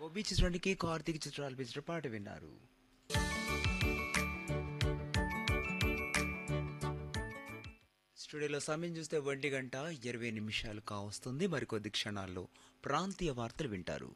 OB చిత్రానికి కార్తీక్ చిత్రాలు పిచ్చిన పాట విన్నారు స్టూడియోలో సమయం చూస్తే ఒంటి గంట ఇరవై నిమిషాలు కావస్తుంది మరికొద్ది క్షణాల్లో ప్రాంతీయ వార్తలు వింటారు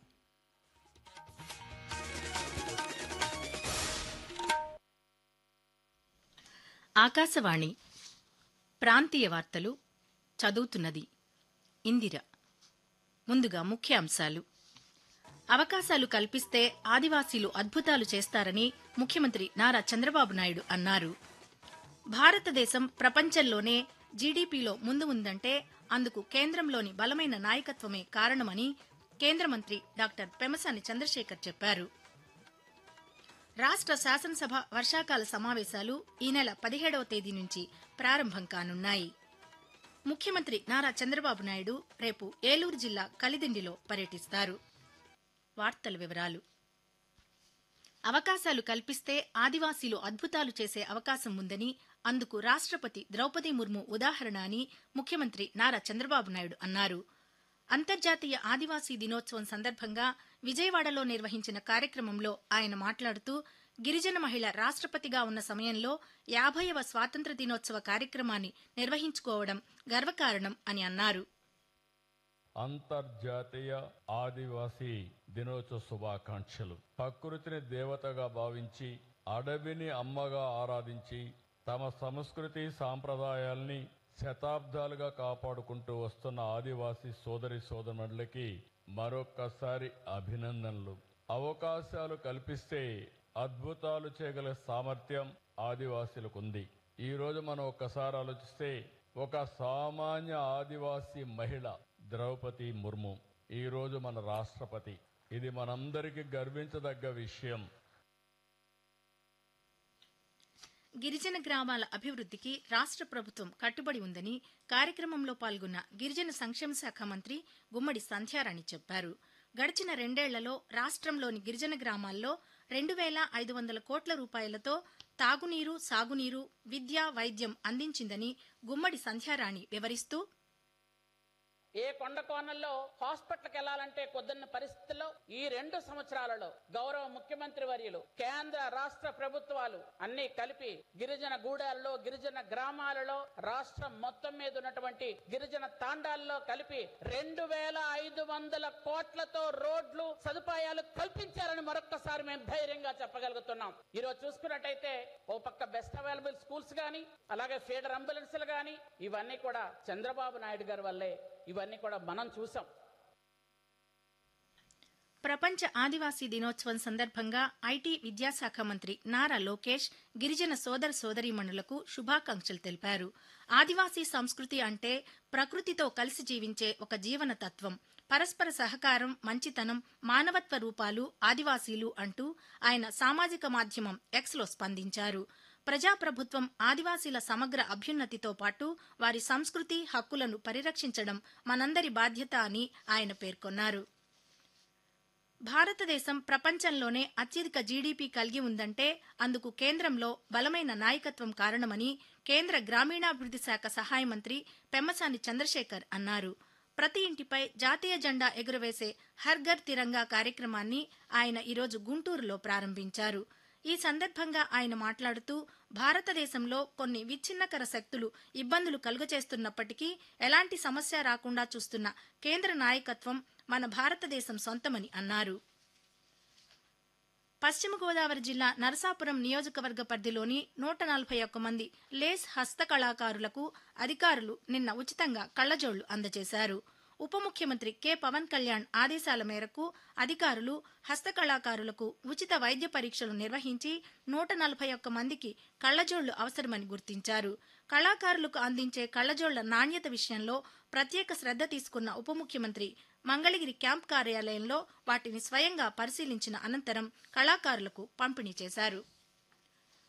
ఆకాశవాణి ప్రాంతీయ వార్తలు చదువుతున్నది ఇందిర ముందుగా ముఖ్య అంశాలు అవకాశాలు కల్పిస్తే ఆదివాసీలు అద్భుతాలు చేస్తారని ముఖ్యమంత్రి నారా చంద్రబాబు నాయుడు అన్నారు భారతదేశం ప్రపంచంలోనే జీడీపీలో ముందు ఉందంటే అందుకు కేంద్రంలోని బలమైన నాయకత్వమే కారణమని కేంద్ర మంత్రి డాక్టర్ పెమసాని చంద్రశేఖర్ చెప్పారు రాష్ట్ర శాసనసభ వర్షాకాల సమావేశాలు ఈ నెల పదిహేడవ తేదీ నుంచి ప్రారంభం కానున్నాయి ముఖ్యమంత్రి నారా చంద్రబాబు నాయుడు రేపు ఏలూరు జిల్లా కలిదిండిలో పర్యటిస్తారు వార్తల వివరాలు అవకాశాలు కల్పిస్తే ఆదివాసీలు అద్భుతాలు చేసే అవకాశం ఉందని అందుకు రాష్ట్రపతి ద్రౌపది ముర్ము ఉదాహరణ అని ముఖ్యమంత్రి నారా చంద్రబాబు నాయుడు అన్నారు అంతర్జాతీయ ఆదివాసీ దినోత్సవం సందర్భంగా విజయవాడలో నిర్వహించిన కార్యక్రమంలో ఆయన మాట్లాడుతూ గిరిజన మహిళ రాష్ట్రపతిగా ఉన్న సమయంలో యాభైవ స్వాతంత్ర దినోత్సవ కార్యక్రమాన్ని నిర్వహించుకోవడం గర్వకారణం అని అన్నారు అంతర్జాతీయ ఆదివాసీ దినోత్సవ శుభాకాంక్షలు ప్రకృతిని దేవతగా భావించి అడవిని అమ్మగా ఆరాధించి తమ సంస్కృతి సాంప్రదాయాల్ని శతాబ్దాలుగా కాపాడుకుంటూ వస్తున్న ఆదివాసీ సోదరి సోదరులకి మరొక్కసారి అభినందనలు అవకాశాలు కల్పిస్తే అద్భుతాలు చేయగల సామర్థ్యం ఆదివాసీలకు ఉంది ఈ రోజు మనం ఒక్కసారి ఆలోచిస్తే ఒక సామాన్య ఆదివాసీ మహిళ ద్రౌపది ముర్ము ఈ రోజు మన రాష్ట్రపతి ఇది మనందరికీ గర్వించదగ్గ విషయం గిరిజన గ్రామాల అభివృద్ధికి రాష్ట్ర ప్రభుత్వం కట్టుబడి ఉందని కార్యక్రమంలో పాల్గొన్న గిరిజన సంక్షేమ శాఖ మంత్రి గుమ్మడి సంధ్యారాణి చెప్పారు గడిచిన రెండేళ్లలో రాష్ట్రంలోని గిరిజన గ్రామాల్లో రెండు వేల ఐదు వందల కోట్ల రూపాయలతో తాగునీరు సాగునీరు విద్య వైద్యం అందించిందని గుమ్మడి సంధ్యారాణి వివరిస్తూ ఏ కొండ కోణంలో హాస్పిటల్కి వెళ్లాలంటే కొద్దిన్న పరిస్థితుల్లో ఈ రెండు సంవత్సరాలలో గౌరవ ముఖ్యమంత్రి వర్యులు కేంద్ర రాష్ట్ర ప్రభుత్వాలు అన్ని కలిపి గిరిజన గూడాల్లో గిరిజన గ్రామాలలో రాష్ట్రం మొత్తం మీద ఉన్నటువంటి గిరిజన తాండాల్లో కలిపి రెండు వేల ఐదు వందల కోట్లతో రోడ్లు సదుపాయాలు కల్పించారని మరొక్కసారి మేము ధైర్యంగా చెప్పగలుగుతున్నాం ఈ రోజు చూసుకున్నట్టయితే ఓ పక్క బెస్ట్ అవైలబుల్ స్కూల్స్ గాని అలాగే ఫీడర్ అంబులెన్స్లు గాని ఇవన్నీ కూడా చంద్రబాబు నాయుడు గారి వల్లే ఇవన్నీ కూడా మనం చూసాం ప్రపంచ ఆదివాసీ దినోత్సవం సందర్భంగా ఐటీ విద్యాశాఖ మంత్రి నారా లోకేష్ గిరిజన సోదర సోదరీమణులకు శుభాకాంక్షలు తెలిపారు ఆదివాసీ సంస్కృతి అంటే ప్రకృతితో కలిసి జీవించే ఒక జీవన తత్వం పరస్పర సహకారం మంచితనం మానవత్వ రూపాలు ఆదివాసీలు అంటూ ఆయన సామాజిక మాధ్యమం ఎక్స్లో స్పందించారు ప్రజాప్రభుత్వం ఆదివాసీల సమగ్ర అభ్యున్నతితో పాటు వారి సంస్కృతి హక్కులను పరిరక్షించడం మనందరి బాధ్యత అని ఆయన పేర్కొన్నారు భారతదేశం ప్రపంచంలోనే అత్యధిక జీడీపీ కలిగి ఉందంటే అందుకు కేంద్రంలో బలమైన నాయకత్వం కారణమని కేంద్ర గ్రామీణాభివృద్ధి శాఖ సహాయ మంత్రి పెమ్మసాని చంద్రశేఖర్ అన్నారు ప్రతి ఇంటిపై జాతీయ జెండా ఎగురవేసే హర్ ఘర్ తిరంగా కార్యక్రమాన్ని ఆయన ఈరోజు గుంటూరులో ప్రారంభించారు ఈ సందర్భంగా ఆయన మాట్లాడుతూ భారతదేశంలో కొన్ని విచ్ఛిన్నకర శక్తులు ఇబ్బందులు కలుగచేస్తున్నప్పటికీ ఎలాంటి సమస్య రాకుండా చూస్తున్న కేంద్ర నాయకత్వం మన భారతదేశం సొంతమని అన్నారు పశ్చిమ గోదావరి జిల్లా నరసాపురం నియోజకవర్గ పరిధిలోని నూట నలభై ఒక్క మంది లేస్ హస్తకళాకారులకు అధికారులు నిన్న ఉచితంగా కళ్లజోళ్లు అందజేశారు ఉప ముఖ్యమంత్రి కె పవన్ కళ్యాణ్ ఆదేశాల మేరకు అధికారులు హస్తకళాకారులకు ఉచిత వైద్య పరీక్షలు నిర్వహించి నూట నలభై ఒక్క మందికి కళ్లజోళ్లు అవసరమని గుర్తించారు కళాకారులకు అందించే కళ్లజోళ్ల నాణ్యత విషయంలో ప్రత్యేక శ్రద్ధ తీసుకున్న ఉప ముఖ్యమంత్రి మంగళగిరి క్యాంప్ కార్యాలయంలో వాటిని స్వయంగా పరిశీలించిన అనంతరం కళాకారులకు పంపిణీ చేశారు